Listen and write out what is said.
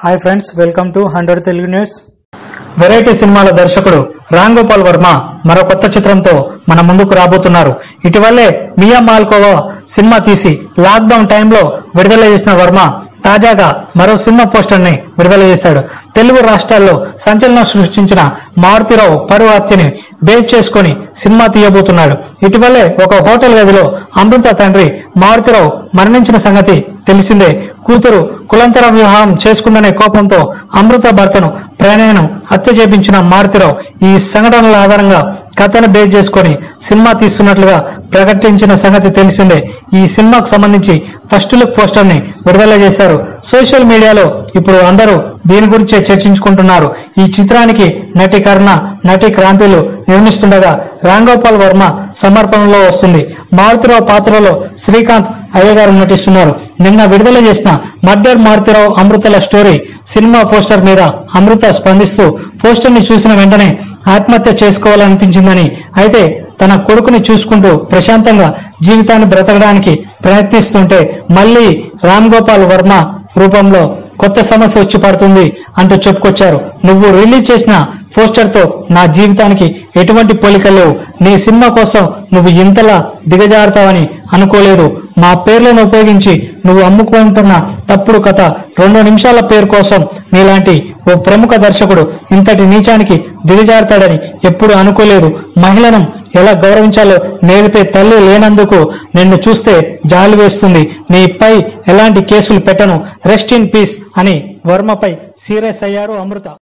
hi friends welcome to hundred Telugu news variety సినిమాల దర్శకుడు రామ్ గోపాల్ వర్మ మరో కొత్త చిత్రంతో మన ముందుకు రాబోతున్నారు ఇటీవలే మియా మాల్కోవా సినిమా తీసి లాక్డౌన్ టైంలో విడుదల చేసిన వర్మ తాజాగా మరో సినిమా పోస్టర్ ని విడుదల చేశాడు తెలుగు రాష్ట్రాల్లో సంచలనం సృష్టించిన మారుతిరావు పరువు హత్యని బేస్ చేసుకొని సినిమా తీయబోతున్నాడు ఇటీవలే ఒక హోటల్ గదిలో అమృత తండ్రి మారుతిరావు మరణించిన సంగతి తెలిసిందే కూతురు కులంతర వివాహం చేసుకుందనే కోపంతో అమృత భర్తను ప్రణయనం హత్య చేపించిన మారుతిరావు ఈ సంఘటనల ఆధారంగా కథను బేస్ చేసుకొని సినిమా తీస్తున్నట్లుగా ప్రకటించిన సంగతి తెలిసిందే ఈ సినిమాకు సంబంధించి ఫస్ట్ లుక్ పోస్టర్ ని విడుదల చేశారు సోషల్ మీడియాలో ఇప్పుడు అందరూ దీని గురించే చర్చించుకుంటున్నారు ఈ చిత్రానికి నటి కర్ణ నటి క్రాంతిలు నిర్మిస్తుండగా రామ్ గోపాల్ వర్మ సమర్పణలో వస్తుంది మారుతిరావు పాత్రలో శ్రీకాంత్ అయ్యగారు నటిస్తున్నారు నిన్న విడుదల చేసిన మర్డర్ మారుతిరావు అమృతల స్టోరీ సినిమా పోస్టర్ మీద అమృత స్పందిస్తూ పోస్టర్ ని చూసిన వెంటనే ఆత్మహత్య చేసుకోవాలనిపించిందని అయితే తన కొడుకుని చూసుకుంటూ ప్రశాంతంగా జీవితాన్ని బ్రతకడానికి ప్రయత్నిస్తుంటే మళ్ళీ రామ్ గోపాల్ వర్మ రూపంలో కొత్త సమస్య వచ్చి పడుతుంది అంటూ చెప్పుకొచ్చారు నువ్వు రిలీజ్ చేసిన పోస్టర్ తో నా జీవితానికి ఎటువంటి పోలికలు లేవు నీ సినిమా కోసం నువ్వు ఇంతలా దిగజారుతావని అనుకోలేదు మా పేర్లను ఉపయోగించి నువ్వు అమ్ముకుంటున్న తప్పుడు కథ రెండు నిమిషాల పేరు కోసం నీలాంటి ఓ ప్రముఖ దర్శకుడు ఇంతటి నీచానికి దిగజారుతాడని ఎప్పుడు అనుకోలేదు మహిళను ఎలా గౌరవించాలో నేర్పే తల్లి లేనందుకు నిన్ను చూస్తే జాలి వేస్తుంది నీపై ఎలాంటి కేసులు పెట్టను రెస్ట్ ఇన్ పీస్ అని వర్మపై సీరియస్ అయ్యారు అమృత